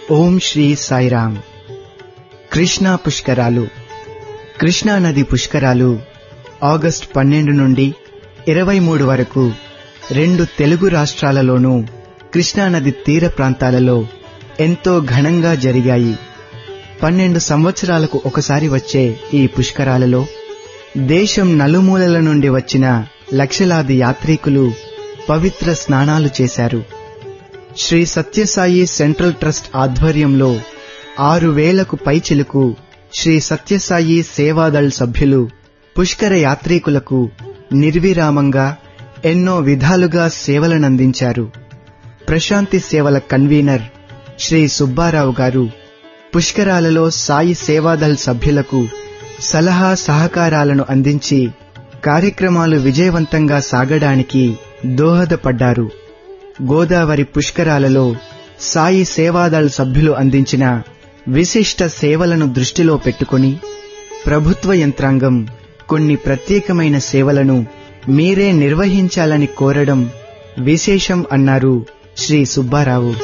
ఓం శ్రీ సాయిరామ్ కృష్ణా పుష్కరాలు కృష్ణా నది పుష్కరాలు ఆగస్ట్ పన్నెండు నుండి ఇరవై మూడు వరకు రెండు తెలుగు రాష్ట్రాలలోనూ కృష్ణానది తీర ప్రాంతాలలో ఎంతో ఘనంగా జరిగాయి పన్నెండు సంవత్సరాలకు ఒకసారి వచ్చే ఈ పుష్కరాలలో దేశం నలుమూలల నుండి వచ్చిన లక్షలాది యాత్రికులు పవిత్ర స్నానాలు చేశారు శ్రీ సత్యసాయి సెంట్రల్ ట్రస్ట్ ఆధ్వర్యంలో ఆరు వేలకు పైచిలుకు శ్రీ సత్యసాయి సేవాదళ్ సభ్యులు పుష్కర యాత్రికులకు నిర్విరామంగా ఎన్నో విధాలుగా సేవలనందించారు ప్రశాంతి సేవల కన్వీనర్ శ్రీ సుబ్బారావు గారు పుష్కరాలలో సాయి సేవాదళ్ సభ్యులకు సలహా సహకారాలను అందించి కార్యక్రమాలు విజయవంతంగా సాగడానికి దోహదపడ్డారు గోదావరి పుష్కరాలలో సాయి సేవాదళ్ సభ్యులు అందించిన విశిష్ట సేవలను దృష్టిలో పెట్టుకుని ప్రభుత్వ యంత్రాంగం కొన్ని ప్రత్యేకమైన సేవలను మీరే నిర్వహించాలని కోరడం విశేషం అన్నారు శ్రీ సుబ్బారావు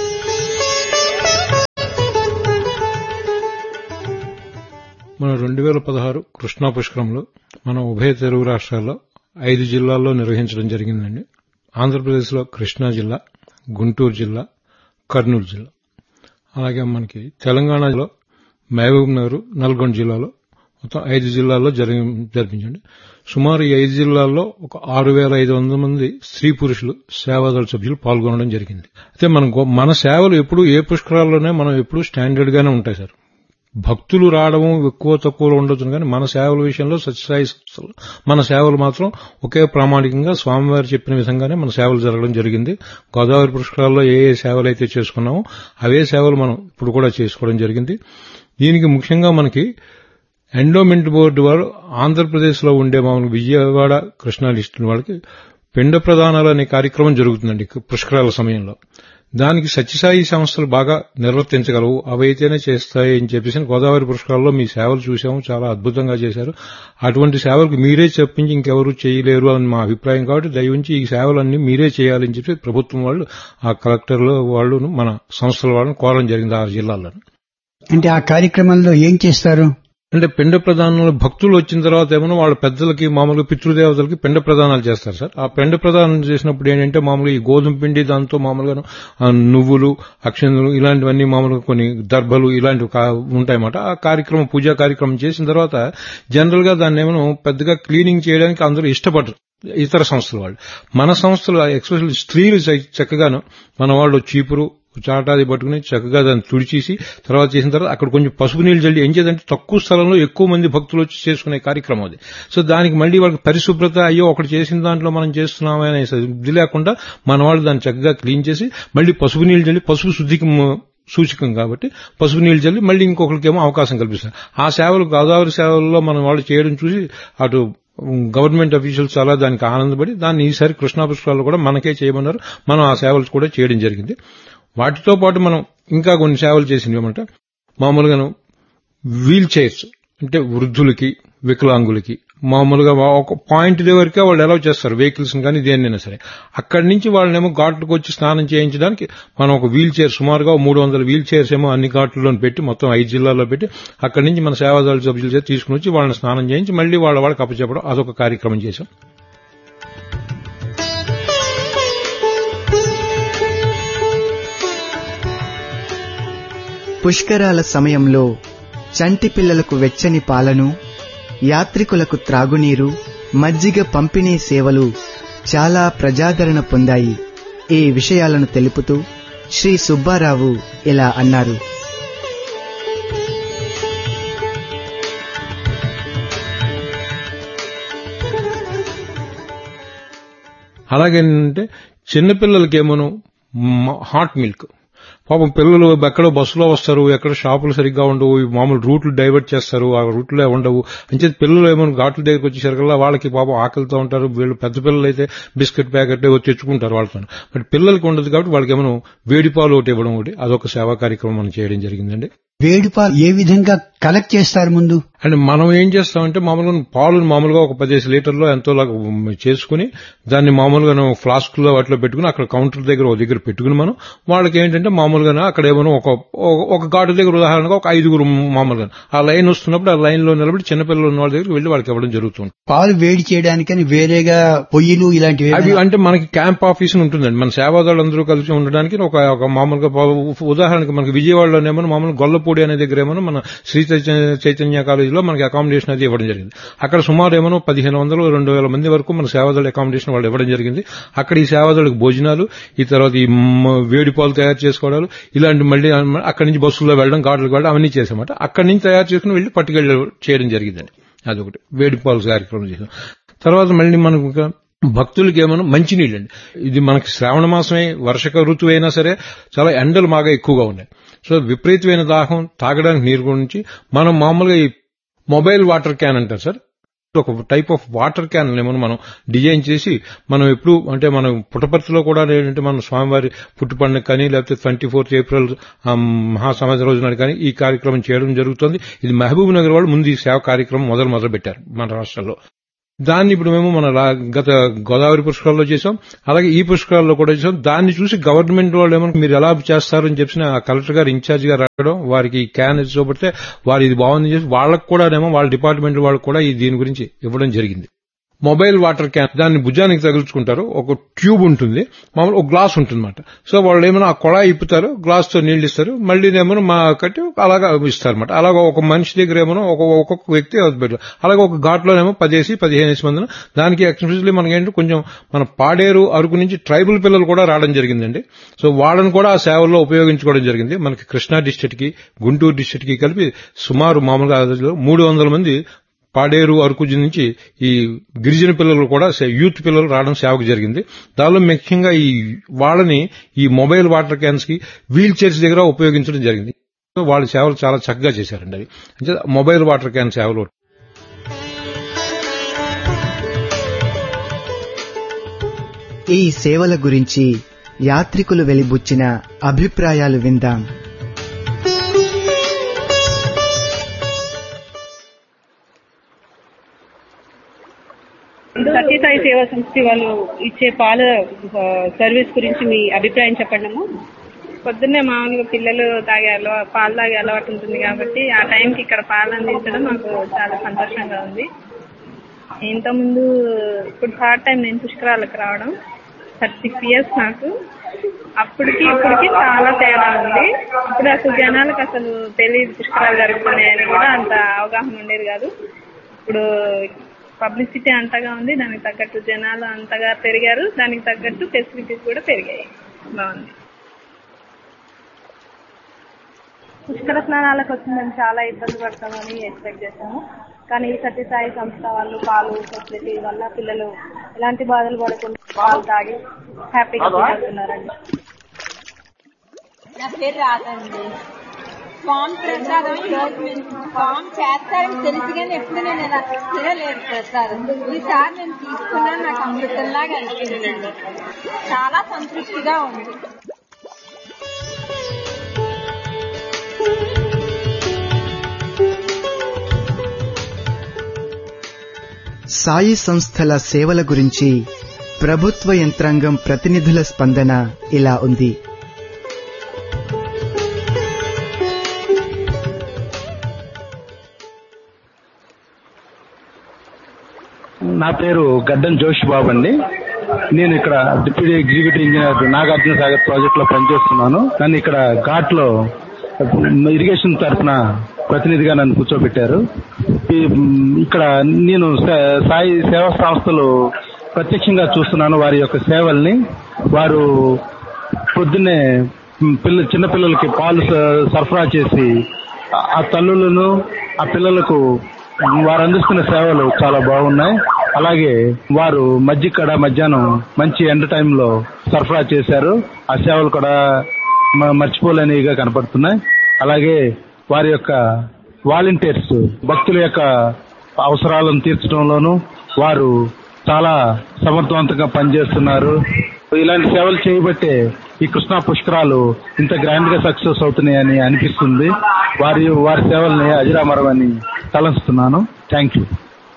మన రెండు వేల పదహారు కృష్ణా పుష్కరంలో మన ఉభయ తెలుగు రాష్ట్రాల్లో ఐదు జిల్లాల్లో నిర్వహించడం జరిగిందండి ఆంధ్రప్రదేశ్లో కృష్ణా జిల్లా గుంటూరు జిల్లా కర్నూలు జిల్లా అలాగే మనకి తెలంగాణలో మహబూబ్ నగర్ నల్గొండ జిల్లాలో మొత్తం ఐదు జిల్లాల్లో జరిగి జరిపించండి సుమారు ఈ ఐదు జిల్లాల్లో ఒక ఆరు వేల ఐదు వందల మంది స్త్రీ పురుషులు సేవాదళ సభ్యులు పాల్గొనడం జరిగింది అయితే మన గో- మన సేవలు ఎప్పుడు ఏ పుష్కరాల్లోనే మనం ఎప్పుడు స్టాండర్డ్ గానే ఉంటాయి సార్ భక్తులు రావడం ఎక్కువ తక్కువలో ఉండొచ్చు కానీ మన సేవల విషయంలో సత్యసాయి సంస్థలు మన సేవలు మాత్రం ఒకే ప్రామాణికంగా స్వామివారు చెప్పిన విధంగానే మన సేవలు జరగడం జరిగింది గోదావరి పుష్కరాల్లో ఏ ఏ సేవలు అయితే చేసుకున్నామో అవే సేవలు మనం ఇప్పుడు కూడా చేసుకోవడం జరిగింది దీనికి ముఖ్యంగా మనకి ఎండోమెంట్ బోర్డు వారు ఆంధ్రప్రదేశ్లో ఉండే మామూలు విజయవాడ కృష్ణా లిస్టు వాళ్ళకి పిండ ప్రదానాలు అనే కార్యక్రమం జరుగుతుందండి పుష్కరాల సమయంలో దానికి సత్యసాయి సంస్థలు బాగా నిర్వర్తించగలవు అవైతేనే చేస్తాయి అని చెప్పేసి గోదావరి పుష్కరాల్లో మీ సేవలు చూసాము చాలా అద్భుతంగా చేశారు అటువంటి సేవలకు మీరే చెప్పించి ఇంకెవరు చేయలేరు అని మా అభిప్రాయం కాబట్టి దయవుంచి ఈ సేవలన్నీ మీరే చేయాలని చెప్పి ప్రభుత్వం వాళ్ళు ఆ కలెక్టర్లు వాళ్ళు మన సంస్థల వాళ్ళని కోరడం జరిగింది ఆరు జిల్లాల్లో అంటే ఆ కార్యక్రమంలో ఏం చేస్తారు అంటే పిండ ప్రదానంలో భక్తులు వచ్చిన తర్వాత ఏమో వాళ్ళ పెద్దలకి మామూలుగా పితృదేవతలకి పిండ ప్రదానాలు చేస్తారు సార్ ఆ పిండ ప్రదానం చేసినప్పుడు ఏంటంటే మామూలుగా ఈ గోధుమ పిండి దాంతో మామూలుగా ఆ నువ్వులు అక్షంతులు ఇలాంటివన్నీ మామూలుగా కొన్ని దర్భలు ఇలాంటివి కా- ఉంటాయన్నమాట ఆ కార్యక్రమం పూజా కార్యక్రమం చేసిన తర్వాత జనరల్ గా దాన్ని ఏమో పెద్దగా క్లీనింగ్ చేయడానికి అందరూ ఇష్టపడరు ఇతర సంస్థల వాళ్ళు మన సంస్థలు ఎక్స్పెషల్ స్త్రీలు చ- చక్కగాను మన వాళ్ళు చీపురు చాటాది పట్టుకుని చక్కగా దాన్ని తుడిచేసి తర్వాత చేసిన తర్వాత అక్కడ కొంచెం పసుపు నీళ్లు చల్లి ఏం చేద్దంటే తక్కువ స్థలంలో ఎక్కువ మంది భక్తులు వచ్చి చేసుకునే కార్యక్రమం అది సో దానికి మళ్ళీ వాళ్ళకి పరిశుభ్రత అయ్యో ఒకటి చేసిన దాంట్లో మనం చేస్తున్నామే అనే ఇది లేకుండా మన వాళ్ళు దాన్ని చక్కగా క్లీన్ చేసి మళ్ళీ పసుపు నీళ్లు చల్లి పసుపు శుద్ధికి మ- సూచకం కాబట్టి పసుపు నీళ్లు చల్లి మళ్ళీ ఇంకొకరికేమో అవకాశం కల్పిస్తారు ఆ సేవలు గోదావరి సేవల్లో మనం వాళ్ళు చేయడం చూసి అటు గవర్నమెంట్ అఫీషియల్స్ చాలా దానికి ఆనందపడి దాన్ని ఈసారి కృష్ణా పుష్కరాలు కూడా మనకే చేయమన్నారు మనం ఆ సేవలు కూడా చేయడం జరిగింది వాటితో పాటు మనం ఇంకా కొన్ని సేవలు చేసినవి ఏమంటే మామూలుగాను వీల్ చైర్స్ అంటే వృద్ధులకి వికలాంగులకి మామూలుగా ఒక పాయింట్ వరకే వాళ్ళు అలౌ చేస్తారు వెహికల్స్ కానీ దేన్నైనా సరే అక్కడి నుంచి వాళ్ళనేమో ఘాట్లకు వచ్చి స్నానం చేయించడానికి మనం ఒక వీల్ చైర్ సుమారుగా మూడు వందల వీల్ చైర్స్ ఏమో అన్ని ఘాట్లలో పెట్టి మొత్తం ఐదు జిల్లాల్లో పెట్టి అక్కడి నుంచి మన సేవాదారుల సభ్యుల చేత తీసుకుని వచ్చి వాళ్ళని స్నానం చేయించి మళ్ళీ వాళ్ళ వాళ్ళకి అప్పచెప్పడం అదొక కార్యక్రమం చేశాం పుష్కరాల సమయంలో చంటి పిల్లలకు వెచ్చని పాలను యాత్రికులకు త్రాగునీరు మజ్జిగ పంపిణీ సేవలు చాలా ప్రజాదరణ పొందాయి ఈ విషయాలను తెలుపుతూ శ్రీ సుబ్బారావు ఇలా అన్నారు అలాగేంటంటే చిన్నపిల్లలకేమోను మ- హాట్ మిల్క్ పాపం పిల్లలు ఎక్కడో బస్సులో వస్తారు ఎక్కడ షాపులు సరిగ్గా ఉండవు ఈ మామూలు రూట్లు డైవర్ట్ చేస్తారు ఆ రూట్లో ఉండవు అంచేది పిల్లలు ఏమో ఘాట్ల దగ్గరికి వచ్చేసరికల్లా వాళ్ళకి పాపం ఆకలితో ఉంటారు వీళ్ళు పెద్ద పిల్లలు అయితే బిస్కెట్ ప్యాకెట్ వచ్చి తెచ్చుకుంటారు వాళ్ళతో బట్ పిల్లలకి ఉండదు కాబట్టి వాళ్ళకి ఏమో వేడి పాలు ఒకటి ఇవ్వడం ఒకటి అదొక సేవా కార్యక్రమం మనం చేయడం జరిగిందండి వేడిపాలు ఏ విధంగా కలెక్ట్ చేస్తారు ముందు అండ్ మనం ఏం చేస్తామంటే మామూలుగా పాలు మామూలుగా ఒక పదిహేను లీటర్లో ఎంతో లాగా చేసుకుని దాన్ని మామూలుగా ఫ్లాస్క్ లో వాటిలో పెట్టుకుని అక్కడ కౌంటర్ దగ్గర ఒక దగ్గర పెట్టుకుని మనం వాళ్ళకి ఏంటంటే మామూలుగా అక్కడ ఏమైనా ఒక ఒక ఘాటు దగ్గర ఉదాహరణగా ఒక ఐదుగురు మామూలుగా ఆ లైన్ వస్తున్నప్పుడు ఆ లైన్ లో నిలబడి చిన్నపిల్లలు ఉన్న వాళ్ళ దగ్గరికి వెళ్ళి వాళ్ళకి ఇవ్వడం జరుగుతుంది పాలు వేడి చేయడానికని వేరేగా పొయ్యిలు ఇలాంటివి అవి ఏమైనా- అంటే మనకి క్యాంప్ ఆఫీస్ అని ఉంటుందండి మన సేవాదారులు అందరూ కలిసి ఉండడానికి ఒక ఒక మామూలుగా ప- ఉదాహరణకి మనకి విజయవాడలోనేమో మామూలు గొల్లపూడి అనే దగ్గర ఏమో మన శ్రీ చైతన్య- చైతన్య కాలేజీలో మనకి అకామిడేషన్ అది ఇవ్వడం జరిగింది అక్కడ సుమారు ఏమో పదిహేను వందలు రెండు వేల మంది వరకు మన సేవాదారుల అకామిడేషన్ వాళ్ళు ఇవ్వడం జరిగింది అక్కడ ఈ సేవాదారులకు భోజనాలు ఈ తర్వాత ఈ మ- వేడి పాలు తయారు చేసుకోవడాలు ఇలాంటి మళ్ళీ అక్కడి నుంచి బస్సుల్లో వెళ్ళడం గాడులకు వెళ్ళడం అవన్నీ చేసామట అక్కడి నుంచి తయారు చేసుకుని వెళ్ళి పట్టుకెళ్ళి చేయడం జరిగిందండి అదొకటి వేడి పాలు కార్యక్రమం చేసాం తర్వాత మళ్ళీ మనకు ఇంకా భక్తులకి ఏమైనా మంచినీళ్ళు అండి ఇది మనకి శ్రావణ మాసమే వర్షక ఋతువు అయినా సరే చాలా ఎండలు బాగా ఎక్కువగా ఉన్నాయి సో విపరీతమైన దాహం తాగడానికి నీరు గురించి మనం మామూలుగా ఈ మొబైల్ వాటర్ క్యాన్ అంటారు సార్ ఒక టైప్ ఆఫ్ వాటర్ క్యాన్ ఏమో మనం డిజైన్ చేసి మనం ఎప్పుడు అంటే మనం పుట్టపర్తిలో కూడా ఏంటంటే మనం స్వామివారి పుట్టు పండుగ కానీ లేకపోతే ట్వంటీ ఫోర్త్ ఏప్రిల్ ఆ, మహాసమాజ రోజు నాడు కానీ ఈ కార్యక్రమం చేయడం జరుగుతుంది ఇది మహబూబ్ నగర్ వాళ్ళు ముందు ఈ సేవ కార్యక్రమం మొదలు మొదలు పెట్టారు మన రాష్ట్రంలో దాన్ని ఇప్పుడు మేము మన రా- గత గోదావరి పుష్కరాల్లో చేసాం అలాగే ఈ పుష్కరాల్లో కూడా చేసాం దాన్ని చూసి గవర్నమెంట్ వాళ్ళు ఏమో మీరు ఎలా చేస్తారని చెప్పిన ఆ కలెక్టర్ గారు ఇన్ఛార్జ్ గా రావడం వారికి ఈ క్యాన్ ఇచ్చి చూపెడితే వారు ఇది బాగుంది చెప్పి వాళ్ళకు కూడానేమో వాళ్ళ డిపార్ట్మెంట్ వాళ్ళకు కూడా ఈ దీని గురించి ఇవ్వడం జరిగింది మొబైల్ వాటర్ క్యాన్ దాన్ని భుజానికి తగులుచుకుంటారు ఒక ట్యూబ్ ఉంటుంది మామూలు ఒక గ్లాస్ ఉంటుంది సో వాళ్ళు ఏమైనా ఆ కొళాయి ఇప్పుతారు గ్లాస్ తో నీళ్లు ఇస్తారు మళ్ళీ ఏమైనా మా కట్టి అలాగా ఇస్తారు అనమాట అలాగా ఒక మనిషి దగ్గర ఏమో ఒక ఒక్కొక్క వ్యక్తి అది పెట్టారు అలాగే ఒక ఘాట్లోనేమో పదేసి పదిహేను వేసి మందిన దానికి ఎక్స్పెషల్లీ మనకి ఏంటంటే కొంచెం మన పాడేరు అరకు నుంచి ట్రైబల్ పిల్లలు కూడా రావడం జరిగిందండి సో వాళ్ళని కూడా ఆ సేవల్లో ఉపయోగించుకోవడం జరిగింది మనకి కృష్ణా డిస్ట్రిక్ట్ కి గుంటూరు డిస్ట్రిక్ట్ కి కలిపి సుమారు మామూలుగా మూడు వందల మంది పాడేరు అరకు నుంచి ఈ గిరిజన పిల్లలు కూడా సే- యూత్ పిల్లలు రావడం సేవకు జరిగింది దానిలో ముఖ్యంగా ఈ వాళ్ళని ఈ మొబైల్ వాటర్ క్యాన్స్ కి వీల్ చైర్స్ దగ్గర ఉపయోగించడం జరిగింది సో వాళ్ళ సేవలు చాలా చక్కగా చేశారండి అది అంటే మొబైల్ వాటర్ క్యాన్ సేవలు ఈ సేవల గురించి యాత్రికులు వెలిబుచ్చిన అభిప్రాయాలు విందాం సత్యసాయి సేవా సంస్థ వాళ్ళు ఇచ్చే పాల ఆ, సర్వీస్ గురించి మీ అభిప్రాయం చెప్పండి అమ్మా పొద్దున్నే మామూలుగా పిల్లలు తాగే అలవా పాలు తాగే అలవాటు ఉంటుంది కాబట్టి ఆ టైంకి ఇక్కడ పాలు అందించడం మాకు చాలా సంతోషంగా ఉంది ఇంతకుముందు ఇప్పుడు థర్డ్ టైం నేను పుష్కరాలకు రావడం థర్టీ సిక్స్ ఇయర్స్ నాకు అప్పటికి ఇప్పటికి చాలా తేడా ఉంది అప్పుడు అసలు జనాలకు అసలు తెలియదు పుష్కరాలు జరుగుతున్నాయని కూడా అంత అవగాహన ఉండేది కాదు ఇప్పుడు పబ్లిసిటీ అంతగా ఉంది దానికి తగ్గట్టు జనాలు అంతగా పెరిగారు దానికి తగ్గట్టు ఫెసిలిటీస్ కూడా పెరిగాయి బాగుంది పుష్కర స్నానాలకు వచ్చి మేము చాలా ఇబ్బంది పడతామని ఎక్స్పెక్ట్ చేశాము కానీ ఈ సత్యసాయి సంస్థ వాళ్ళు పాలు ఫెసిలిటీ వల్ల పిల్లలు ఎలాంటి బాధలు పడకుండా పాలు తాగి హ్యాపీగా ఫీల్ అవుతున్నారండి నా పేరు రాదండి ఫామ్ ప్రసాదం ఈ రోజు నేను ఫామ్ చేస్తారని తెలిసి కానీ ఎప్పుడు నేను ఇలా తినలేదు ప్రసాదం ఈసారి నేను తీసుకున్నాను నాకు అమృతంలాగా అనిపించింది చాలా సంతృప్తిగా ఉంది సాయి సంస్థల సేవల గురించి ప్రభుత్వ యంత్రాంగం ప్రతినిధుల స్పందన ఇలా ఉంది నా పేరు గడ్డం జోషి బాబు అండి నేను ఇక్కడ deputy executive engineer Nagarjuna Sagar project లో పనిచేస్తున్నాను నన్ను ఇక్కడ ఘాట్ లో ఇరిగేషన్ తరఫున ప్రతినిధిగా నన్ను కూర్చోబెట్టారు ఈ- ఇక్కడ నేను సా- సాయి సేవా సంస్థలు ప్రత్యక్షంగా చూస్తున్నాను వారి యొక్క సేవల్ని వారు పొద్దున్నే పిల్ల చిన్నపిల్లలకి పాలు స- సరఫరా చేసి ఆ- ఆ తల్లులను ఆ పిల్లలకు వారు అందిస్తున్న సేవలు చాలా బాగున్నాయి అలాగే వారు మధ్యకడ మధ్యాహ్నం మంచి ఎండ టైంలో సరఫరా చేశారు ఆ సేవలు కూడా మ- మర్చిపోలేనివిగా కనపడుతున్నాయి అలాగే వారి యొక్క వాలంటీర్స్ భక్తుల యొక్క అవసరాలను తీర్చడంలోనూ వారు చాలా సమర్థవంతంగా పనిచేస్తున్నారు ఇలాంటి సేవలు చేయబట్టే ఈ కృష్ణా పుష్కరాలు ఇంత గ్రాండ్ గా సక్సెస్ అవుతున్నాయని అనిపిస్తుంది వారి వారి సేవల్ని అజిరామరమని తలంస్తున్నాను థ్యాంక్ యూ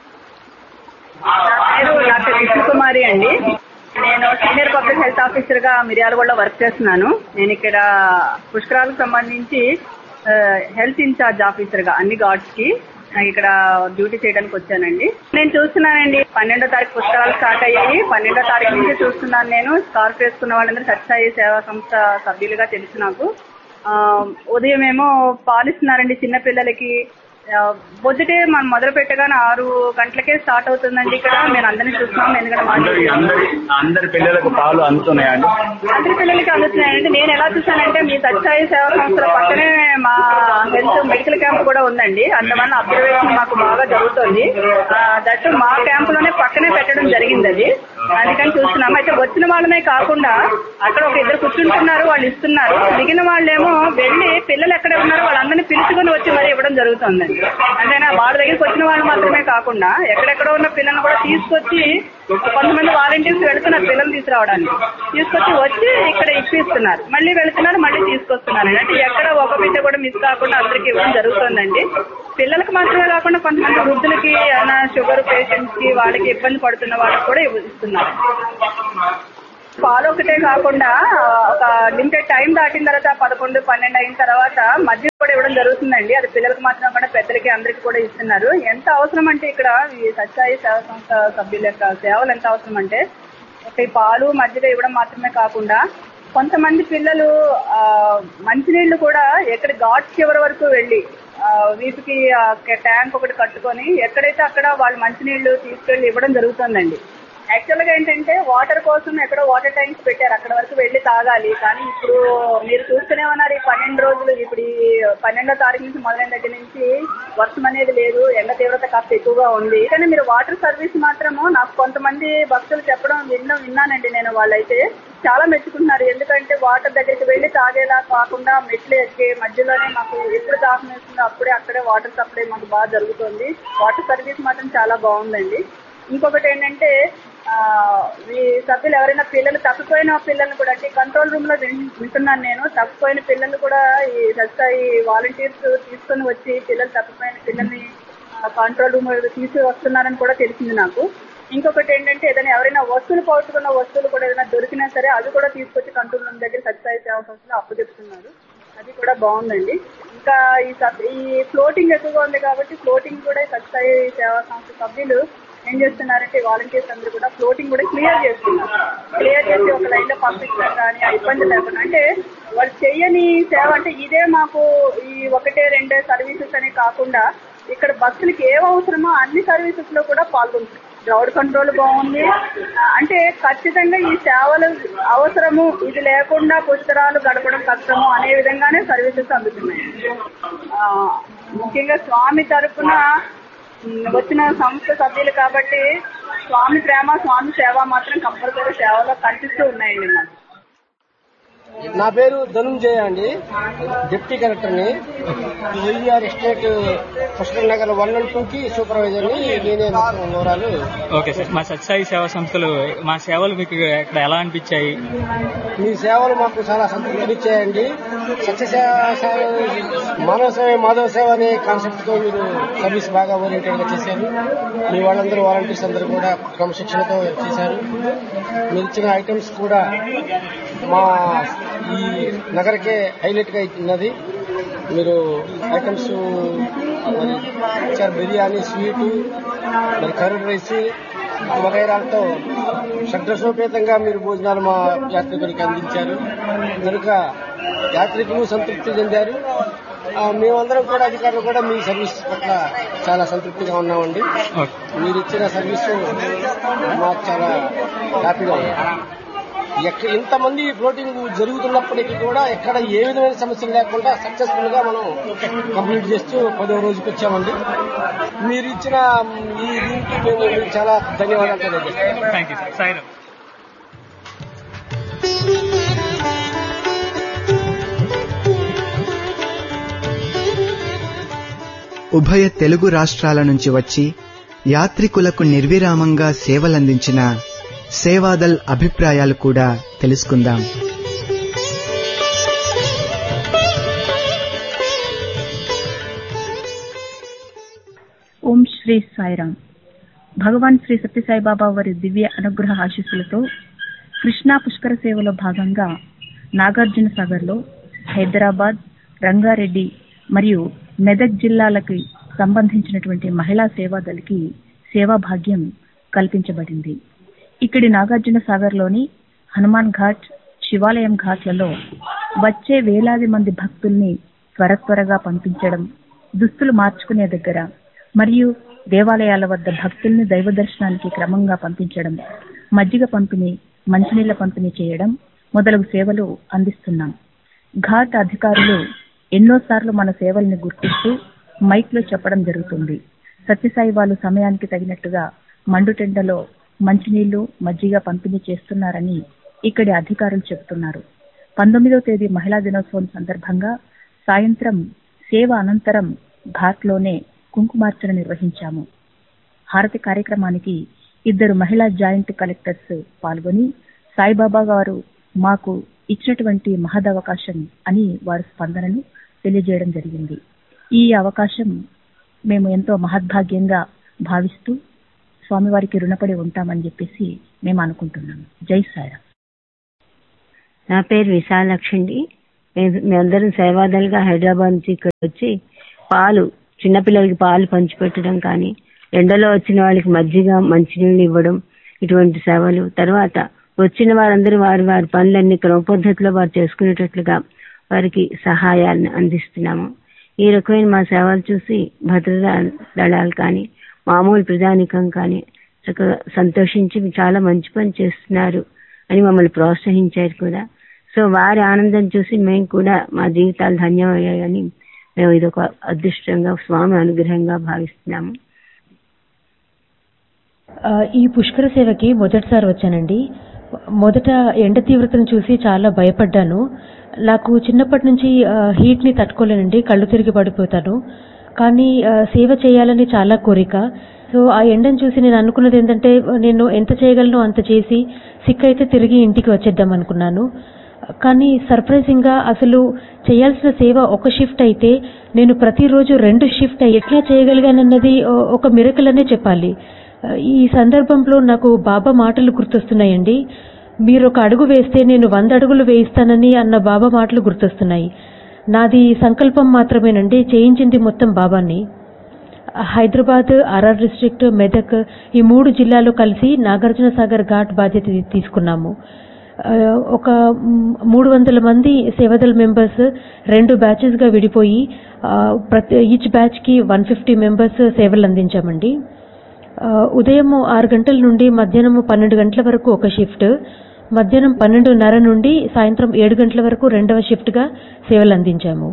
పేరు డాక్టర్ విష్ణుకుమారి అండి నేను సీనియర్ పబ్లిక్ హెల్త్ ఆఫీసర్ గా మిర్యాలగూడలో వర్క్ చేస్తున్నాను నేను ఇక్కడ పుష్కరాలకు సంబంధించి ఆ, హెల్త్ ఇన్ఛార్జ్ ఆఫీసర్ గా అన్ని గార్డ్స్ కి నాకు ఇక్కడ డ్యూటీ చేయడానికి వచ్చానండి నేను చూస్తున్నానండి పన్నెండో తారీఖు పుష్కరాలు స్టార్ట్ అయ్యాయి పన్నెండో తారీఖు నుంచి చూస్తున్నాను నేను స్కార్ఫ్ వేసుకున్న వాళ్ళందరూ సత్సాయి సేవా సంస్థ సభ్యులుగా తెలుసు నాకు ఆ, ఉదయం ఏమో పాలిస్తున్నారండి చిన్న పిల్లలకి ఆ, పొద్దుటే మనం మొదలు పెట్టగానే ఆరు గంటలకే స్టార్ట్ అవుతుందండి ఇక్కడ మేము అందరినీ చూస్తున్నాం ఎందుకంటే మా అందరి అందరి అందరి పిల్లలకు పాలు అందుతున్నాయండి అందరి పిల్లలకి అందుతున్నాయండి నేను ఎలా చూసానంటే మీ సత్సాయి సేవా సంస్థల పక్కనే మా హెల్త్ మెడికల్ క్యాంప్ కూడా ఉందండి అందువల్ల అబ్జర్వేషన్ మాకు బాగా జరుగుతుంది దట్ మా క్యాంప్ లోనే పక్కనే పెట్టడం జరిగింది అది అందుకని చూస్తున్నాం అయితే వచ్చిన వాళ్ళమే కాకుండా అక్కడ ఒక ఇద్దరు కూర్చుంటున్నారు వాళ్ళు ఇస్తున్నారు మిగిలిన వాళ్ళేమో వెళ్ళి పిల్లలు ఎక్కడ ఉన్నారో వాళ్ళందరినీ పిలుచుకొని వచ్చి మరి ఇవ్వడం జరుగుతుందండి అంటే నా వాళ్ళ దగ్గరికి వచ్చిన వాళ్ళు మాత్రమే కాకుండా ఎక్కడెక్కడో ఉన్న పిల్లల్ని కూడా తీసుకొచ్చి కొంతమంది వాలంటీర్స్ వెళుతున్నారు పిల్లలు తీసుకురావడానికి తీసుకొచ్చి వచ్చి ఇక్కడ ఇప్పిస్తున్నారు మళ్ళీ వెళుతున్నారు మళ్ళీ తీసుకొస్తున్నారు అంటే ఎక్కడ ఒక బిడ్డ కూడా మిస్ కాకుండా అందరికి ఇవ్వడం జరుగుతుందండి పిల్లలకు మాత్రమే కాకుండా కొంతమంది వృద్ధులకి ఏమైనా షుగర్ పేషెంట్స్ కి వాళ్ళకి ఇబ్బంది పడుతున్న వాళ్ళకి కూడా ఇవ్వ- ఇస్తున్నారు పాలు ఒకటే కాకుండా ఆ, ఒక లిమిటెడ్ టైం దాటిన తర్వాత పదకొండు పన్నెండు అయిన తర్వాత మధ్య కూడా ఇవ్వడం జరుగుతుందండి అది పిల్లలకు మాత్రం కాకుండా పెద్దలకి అందరికి కూడా ఇస్తున్నారు ఎంత అవసరం అంటే ఇక్కడ ఈ సత్సాయి సేవా సంస్థ సభ్యుల యొక్క సేవలు ఎంత అవసరం అంటే ఒక ఈ పాలు మజ్జిగ ఇవ్వడం మాత్రమే కాకుండా కొంతమంది పిల్లలు ఆ, మంచినీళ్లు కూడా ఎక్కడ ఘాట్ చివరి వరకు వెళ్ళి ఆ, వీటికి ఆ, ట్యాంక్ ఒకటి కట్టుకొని ఎక్కడైతే అక్కడ వాళ్ళు మంచినీళ్లు తీసుకెళ్లి ఇవ్వడం జరుగుతుందండి యాక్చువల్ గా ఏంటంటే వాటర్ కోసం ఎక్కడో వాటర్ ట్యాంక్స్ పెట్టారు అక్కడ వరకు వెళ్లి తాగాలి కానీ ఇప్పుడు మీరు చూస్తూనే ఉన్నారు ఈ పన్నెండు రోజులు ఇప్పుడు ఈ పన్నెండో తారీఖు నుంచి మొదలైన దగ్గర నుంచి వర్షం అనేది లేదు ఎండ తీవ్రత కాస్త ఎక్కువగా ఉంది కానీ మీరు వాటర్ సర్వీస్ మాత్రము నాకు కొంతమంది భక్తులు చెప్పడం విన్నా విన్నానండి నేను వాళ్ళైతే చాలా మెచ్చుకుంటున్నారు ఎందుకంటే వాటర్ దగ్గరికి వెళ్లి తాగేలా కాకుండా మెట్లు ఎక్కే మధ్యలోనే మాకు ఎప్పుడు దాహం వేస్తుందో అప్పుడే అక్కడే వాటర్ సప్లై మాకు బాగా జరుగుతుంది వాటర్ సర్వీస్ మాత్రం చాలా బాగుందండి ఇంకొకటి ఏంటంటే ఆ, ఈ సభ్యులు ఎవరైనా పిల్లలు తప్పిపోయిన పిల్లల్ని కూడా అంటే కంట్రోల్ రూమ్ లో విన్- వింటున్నాను నేను తప్పిపోయిన పిల్లలు కూడా ఈ సత్సాయి వాలంటీర్స్ తీసుకొని వచ్చి పిల్లలు తప్పిపోయిన పిల్లల్ని కంట్రోల్ రూమ్ తీసి వస్తున్నారని కూడా తెలిసింది నాకు ఇంకొకటి ఏంటంటే ఏదైనా ఎవరైనా వస్తువులు పోగొట్టుకున్న వస్తువులు కూడా ఏదైనా దొరికినా సరే అది కూడా తీసుకొచ్చి కంట్రోల్ రూమ్ దగ్గర సత్సాయి సేవా సంస్థలో అప్పచెప్తున్నారు అది కూడా బాగుందండి ఇంకా ఈ సబ్ ఈ ఫ్లోటింగ్ ఎక్కువగా ఉంది కాబట్టి ఫ్లోటింగ్ కూడా ఈ సత్సాయి సేవా సంస్థ సభ్యులు ఏం చేస్తున్నారంటే వాలంటీర్స్ అందరూ కూడా ఫ్లోటింగ్ కూడా క్లియర్ చేస్తున్నారు క్లియర్ చేసి ఒక లైన్ లో పంపించడం కానీ ఆ ఇబ్బంది లేకుండా అంటే వాళ్ళు చెయ్యని సేవ అంటే ఇదే మాకు ఈ ఒకటే రెండే సర్వీసెస్ అని కాకుండా ఇక్కడ భక్తులకి ఏం అవసరమో అన్ని సర్వీసెస్ లో కూడా పాల్గొంటున్నారు క్రౌడ్ కంట్రోల్ బాగుంది ఆ, అంటే ఖచ్చితంగా ఈ సేవలు అవసరము ఇది లేకుండా పుష్కరాలు గడపడం కష్టము అనే విధంగానే సర్వీసెస్ అందుతున్నాయి ఆ, ముఖ్యంగా స్వామి తరపున ఉమ్, వచ్చిన సంస్థ సభ్యులు కాబట్టి స్వామి ప్రేమ స్వామి సేవ మాత్రం కంపల్సరీ సేవలో కనిపిస్తూ ఉన్నాయండి మాకు నా పేరు ధనుంజయ అండి డిప్టీ కలెక్టర్ ని AR estate Pushkar Nagar one and two కి సూపర్వైజర్ ని నేనే మొత్తం వివరాలు ఓకే సార్ మా సత్సాయి సేవా సంస్థలు మా సేవలు మీకు ఇక్కడ ఎలా అనిపించాయి మీ సేవలు మాకు చాలా సంతృప్తినిచ్చాయండి సత్య సేవ సేవ- మానవ సేవ మాధవ సేవ అనే కాన్సెప్ట్ తో మీరు సర్వీస్ బాగా ఓరియంటెడ్ గా చేశారు మీ వాళ్ళందరూ వాలంటీర్స్ అందరూ కూడా క్రమశిక్షణతో చేశారు మీరు ఇచ్చిన ఐటమ్స్ కూడా మా ఈ నగరకే హైలైట్ గా ఉన్నది మీరు ఐటమ్స్ మరి ఇచ్చారు బిర్యానీ స్వీటు మరి కర్రీ రైస్ వగైరాలతో షడ్రసోపేతంగా మీరు భోజనాలు మా యాత్రికుడికి అందించారు కనుక యాత్రికులు సంతృప్తి చెందారు ఆ, మేమందరం కూడా అధికారులు కూడా మీ సర్వీస్ పట్ల చాలా సంతృప్తిగా ఉన్నామండి మీరు ఇచ్చిన సర్వీస్ మాకు చాలా హ్యాపీగా ఉంది ఎక్కడ ఇంతమంది ఫ్లోటింగ్ జరుగుతున్నప్పటికీ కూడా ఎక్కడ ఏ విధమైన సమస్యలు లేకుండా సక్సెస్ఫుల్ గా మనం కంప్లీట్ చేస్తూ పదో రోజుకి వచ్చామండి మీరు ఇచ్చిన ఈ దీనికి మేము మీకు చాలా ధన్యవాదాలు తెలియజేస్తాం థ్యాంక్ యూ సార్ సాయిరామ్ ఉభయ తెలుగు రాష్ట్రాల నుంచి వచ్చి యాత్రికులకు నిర్విరామంగా సేవలందించిన సేవాదల్ అభిప్రాయాలు కూడా తెలుసుకుందాం శ్రీ సాయిరాం భగవాన్ శ్రీ సత్యసాయిబాబా వారి దివ్య అనుగ్రహ ఆశీస్సులతో కృష్ణా పుష్కర సేవలో భాగంగా నాగార్జున సాగర్లో హైదరాబాద్ రంగారెడ్డి మరియు మెదక్ జిల్లాలకి సంబంధించినటువంటి మహిళా సేవాదళికి సేవా భాగ్యం కల్పించబడింది ఇక్కడి నాగార్జున సాగర్లోని హనుమాన్ ఘాట్ శివాలయం ఘాట్లలో వచ్చే వేలాది మంది భక్తుల్ని త్వర త్వరగా పంపించడం దుస్తులు మార్చుకునే దగ్గర మరియు దేవాలయాల వద్ద భక్తుల్ని దైవ దర్శనానికి క్రమంగా పంపించడం మజ్జిగ పంపిణీ మంచినీళ్ల పంపిణీ చేయడం మొదలగు సేవలు అందిస్తున్నాం ఘాట్ అధికారులు ఎన్నోసార్లు మన సేవల్ని గుర్తిస్తూ మైక్ లో చెప్పడం జరుగుతుంది సత్యసాయి వాళ్ళు సమయానికి తగినట్టుగా మండుటెండలో మంచినీళ్లు మజ్జిగ పంపిణీ చేస్తున్నారని ఇక్కడి అధికారులు చెబుతున్నారు పంతొమ్మిదో తేదీ మహిళా దినోత్సవం సందర్భంగా సాయంత్రం సేవ అనంతరం ఘాట్లోనే కుంకుమార్చన నిర్వహించాము హారతి కార్యక్రమానికి ఇద్దరు మహిళా జాయింట్ కలెక్టర్స్ పాల్గొని సాయిబాబా గారు మాకు ఇచ్చినటువంటి మహదవకాశం అని వారి స్పందనను తెలియజేయడం జరిగింది ఈ అవకాశం మేము ఎంతో మహద్భాగ్యంగా భావిస్తూ స్వామివారికి రుణపడి ఉంటామని చెప్పేసి మేము అనుకుంటున్నాము జై సాయిరామ్ నా పేరు విశాలాక్షి అండి మేము- మేమందరం సేవాదలుగా హైదరాబాద్ నుంచి ఇక్కడ వచ్చి పాలు చిన్నపిల్లలకి పాలు పంచిపెట్టడం కానీ ఎండలో వచ్చిన వాళ్ళకి మజ్జిగ మంచినీళ్ళు ఇవ్వడం ఇటువంటి సేవలు తర్వాత వచ్చిన వారందరూ వారి వారి పనులన్నీ క్రమ పద్ధతిలో వారు చేసుకునేటట్లుగా వారికి సహాయాన్ని అందిస్తున్నాము ఈ రకమైన మా సేవలు చూసి భద్రతా దళాలు కానీ మామూలు ప్రజానికం కానీ చక్కగా సంతోషించి "మీరు చాలా మంచి పని చేస్తున్నారు అని మమ్మల్ని ప్రోత్సహించారు కూడా సో వారి ఆనందం చూసి మేము కూడా మా జీవితాలు ధన్యమయ్యాయని మేము ఇదొక అదృష్టంగా స్వామి అనుగ్రహంగా భావిస్తున్నాము ఆ, ఈ పుష్కర సేవకి మొదటిసారి వచ్చానండి మొదట ఎండ తీవ్రతను చూసి చాలా భయపడ్డాను నాకు చిన్నప్పటి నుంచి ఆ, హీట్ ని తట్టుకోలేనండి కళ్ళు తిరిగి పడిపోతాను కానీ ఆ, సేవ చేయాలని చాలా కోరిక సో ఆ ఎండను చూసి నేను అనుకున్నది ఏంటంటే నేను ఎంత చేయగలను అంత చేసి సిక్ అయితే తిరిగి ఇంటికి వచ్చేద్దాం అనుకున్నాను కానీ సర్ప్రైజింగ్ గా అసలు చేయాల్సిన సేవ ఒక షిఫ్ట్ అయితే నేను ప్రతిరోజు రెండు షిఫ్ట్ ఎట్లా చేయగలిగానన్నది ఓ- ఒక మిరకల్ అనే చెప్పాలి ఈ సందర్భంలో నాకు బాబా మాటలు గుర్తొస్తున్నాయండి మీరు ఒక అడుగు వేస్తే నేను వంద అడుగులు వేయిస్తానని అన్న బాబా మాటలు గుర్తొస్తున్నాయి నాది సంకల్పం మాత్రమేనండి చేయించింది మొత్తం బాబాని హైదరాబాద్ ఆర్ఆర్ డిస్ట్రిక్ట్ మెదక్ ఈ మూడు జిల్లాలు కలిసి నాగార్జున సాగర్ ఘాట్ బాధ్యత తీ- తీసుకున్నాము ఆ, ఒక మ్, మూడు వందల మంది సేవదల్ మెంబర్స్ రెండు బ్యాచెస్ గా విడిపోయి ఆ, ప్రతి ఈచ్ బ్యాచ్ కి వన్ ఫిఫ్టీ మెంబర్స్ సేవలు అందించామండి ఆ, ఉదయం ఆరు గంటల నుండి మధ్యాహ్నం పన్నెండు గంటల వరకు ఒక షిఫ్ట్ మధ్యాహ్నం పన్నెండున్నర నుండి సాయంత్రం ఏడు గంటల వరకు రెండవ షిఫ్ట్ గా సేవలు అందించాము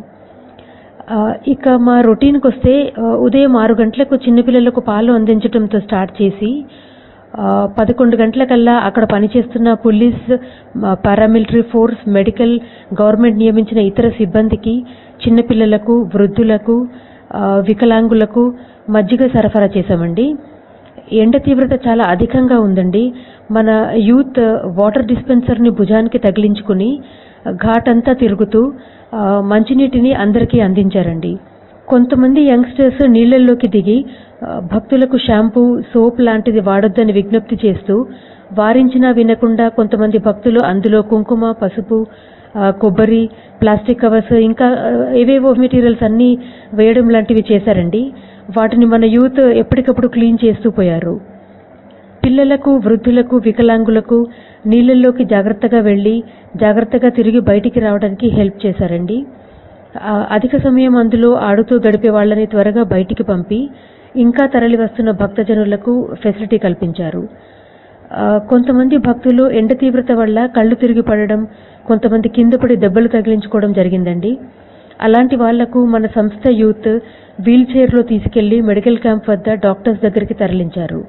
ఆ, ఇక మా రొటీన్కి వస్తే ఆ, ఉదయం ఆరు గంటలకు చిన్నపిల్లలకు పాలు అందించడంతో స్టార్ట్ చేసి ఆ, పదకొండు గంటలకల్లా అక్కడ పనిచేస్తున్న పోలీస్ మా పారామిలిటరీ ఫోర్స్ మెడికల్ గవర్నమెంట్ నియమించిన ఇతర సిబ్బందికి చిన్నపిల్లలకు వృద్ధులకు ఆ, వికలాంగులకు మజ్జిగ సరఫరా చేశామండి ఎండ తీవ్రత చాలా అధికంగా ఉందండి మన యూత్ వాటర్ డిస్పెన్సర్ ని భుజానికి తగిలించుకుని ఘాట్ అంతా తిరుగుతూ ఆ, మంచినీటిని అందరికీ అందించారండి కొంతమంది యంగ్స్టర్స్ నీళ్లలోకి దిగి ఆ, భక్తులకు షాంపూ సోప్ లాంటిది వాడొద్దని విజ్ఞప్తి చేస్తూ వారించినా వినకుండా కొంతమంది భక్తులు అందులో కుంకుమ పసుపు ఆ, కొబ్బరి ప్లాస్టిక్ కవర్స్ ఇంకా ఆ, ఏవేవో మెటీరియల్స్ అన్ని వేయడం లాంటివి చేశారండి వాటిని మన యూత్ ఎప్పటికప్పుడు క్లీన్ చేస్తూ పోయారు పిల్లలకు వృద్ధులకు వికలాంగులకు నీళ్ళల్లోకి జాగ్రత్తగా వెళ్లి జాగ్రత్తగా తిరిగి బయటికి రావడానికి హెల్ప్ చేశారండి ఆ, అధిక సమయం అందులో ఆడుతూ గడిపే వాళ్ళని త్వరగా బయటికి పంపి ఇంకా తరలి వస్తున్న భక్తజనులకు ఫెసిలిటీ కల్పించారు ఆ, కొంతమంది భక్తులు ఎండ తీవ్రత వల్ల కళ్ళు తిరిగి పడడం కొంతమంది కింద పడి దెబ్బలు తగిలించుకోవడం జరిగిందండి అలాంటి వాళ్లకు మన సంస్థ యూత్ వీల్ చైర్ లో తీసుకెళ్లి మెడికల్ క్యాంప్ వద్ద డాక్టర్స్ దగ్గరికి తరలించారు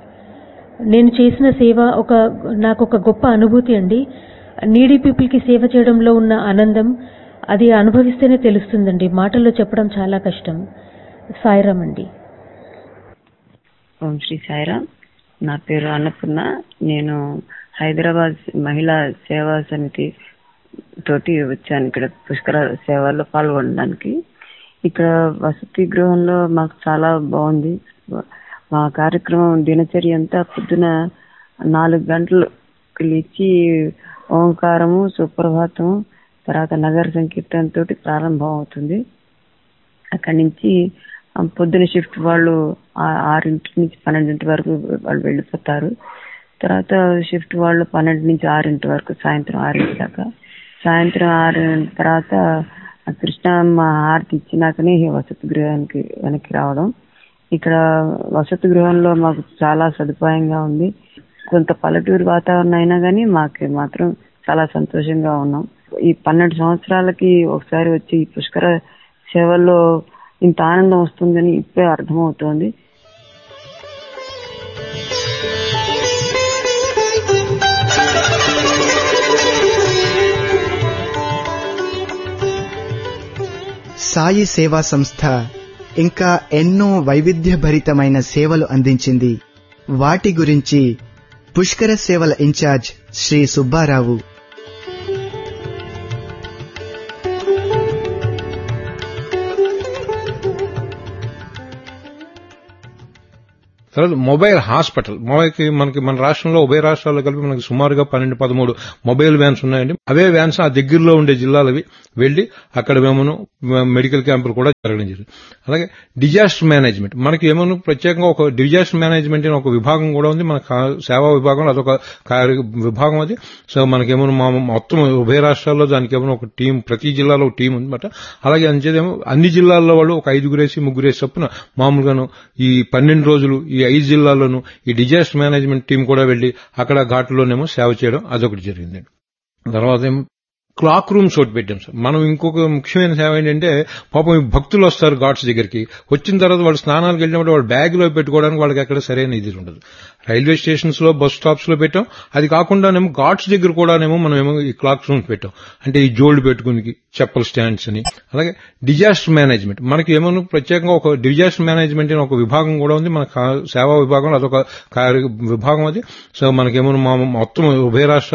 నేను చేసిన సేవ ఒక నాకు ఒక గొప్ప అనుభూతి అండి నీడీ పీపుల్ కి సేవ చేయడంలో ఉన్న ఆనందం అది అనుభవిస్తేనే తెలుస్తుందండి మాటల్లో చెప్పడం చాలా కష్టం సాయిరామ్ అండి ఓం శ్రీ సాయిరామ్ నా పేరు అన్నపూర్ణ నేను హైదరాబాద్ మహిళా సేవా సమితి తోటి వచ్చాను ఇక్కడ పుష్కర సేవల్లో పాల్గొనడానికి ఇక్కడ వసతి గృహంలో మాకు చాలా బాగుంది మా కార్యక్రమం దినచర్య అంతా పొద్దున నాలుగు గంటలకు లేచి ఓంకారము సుప్రభాతము తర్వాత నగర సంకీర్తన తోటి ప్రారంభం అవుతుంది అక్కడి నుంచి ఆ, పొద్దున షిఫ్ట్ వాళ్ళు ఆ- ఆరింటి నుంచి పన్నెండింటి వరకు వాళ్ళు వెళ్ళిపోతారు తర్వాత షిఫ్ట్ వాళ్ళు పన్నెండు నుంచి ఆరింటి వరకు సాయంత్రం ఆరింటి దాకా సాయంత్రం ఆరు తర్వాత ఆ కృష్ణమ్మ హారతి ఇచ్చినాకనే వసతి గృహానికి వెనక్కి రావడం ఇక్కడ వసతి గృహంలో మాకు చాలా సదుపాయంగా ఉంది కొంత పల్లెటూరు వాతావరణం అయినా కానీ మాకు మాత్రం చాలా సంతోషంగా ఉన్నాం ఈ పన్నెండు సంవత్సరాలకి ఒకసారి వచ్చి ఈ పుష్కర సేవల్లో ఇంత ఆనందం వస్తుందని ఇప్పుడే అర్థమవుతోంది సాయి సేవా సంస్థ ఇంకా ఎన్నో వైవిధ్యభరితమైన సేవలు అందించింది వాటి గురించి పుష్కర సేవల ఇన్ఛార్జ్ శ్రీ సుబ్బారావు తర్వాత మొబైల్ హాస్పిటల్ మొబైల్కి మనకి మన రాష్ట్రంలో ఉభయ రాష్ట్రాల్లో కలిపి మనకి సుమారుగా పన్నెండు పదమూడు మొబైల్ వ్యాన్స్ ఉన్నాయండి అవే వ్యాన్స్ ఆ దగ్గరలో ఉండే జిల్లాలవి వెళ్లి అక్కడ మేము మెడికల్ క్యాంపులు కూడా జరగడం జరిగింది అలాగే డిజాస్టర్ మేనేజ్మెంట్ మనకి ఏమో ప్రత్యేకంగా ఒక డిజాస్టర్ మేనేజ్మెంట్ అనే ఒక విభాగం కూడా ఉంది మన కా- సేవా విభాగంలో అదొక కార్య విభాగం అది సో మనకేమో మా మొత్తం ఉభయ రాష్ట్రాల్లో దానికి ఏమో ఒక టీం ప్రతి జిల్లాలో ఒక టీం ఉందన్నమాట అలాగే అంచేదేమో అన్ని జిల్లాల్లో వాళ్ళు ఒక ఐదుగురేసి ముగ్గురేసి చొప్పున మామూలుగాను ఈ పన్నెండు రోజులు ఈ ఐదు జిల్లాల్లోనూ ఈ డిజాస్టర్ మేనేజ్మెంట్ టీం కూడా వెళ్లి అక్కడ ఘాట్లోనేమో సేవ చేయడం అదొకటి జరిగింది తర్వాత ఏమో క్లాక్ రూమ్స్ ఒకటి పెట్టాం సార్ మనం ఇంకొక ముఖ్యమైన సేవ ఏంటంటే పాపం ఈ భక్తులు వస్తారు ఘాట్స్ దగ్గరికి వచ్చిన తర్వాత వాళ్ళు స్నానాలకు వెళ్ళినప్పుడు వాళ్ళు బ్యాగ్ లో పెట్టుకోవడానికి వాళ్ళకి ఎక్కడ సరైన ఇది ఉండదు రైల్వే స్టేషన్స్ లో బస్ స్టాప్స్ లో పెట్టాం అది కాకుండానేమో ఘాట్స్ దగ్గర కూడానేమో మనం ఏమో ఈ క్లాక్ రూమ్స్ పెట్టాం అంటే ఈ జోల్డ్ పెట్టుకుని చెప్పల్ స్టాండ్స్ అని అలాగే డిజాస్టర్ మేనేజ్మెంట్ మనకి ఏమో ప్రత్యేకంగా ఒక డిజాస్టర్ మేనేజ్మెంట్ అనే ఒక విభాగం కూడా ఉంది మన కా- సేవా విభాగంలో అదొక కార్య విభాగం అది సో మనకేమో మా మొత్తం ఉభయ రాష్ట్రాలు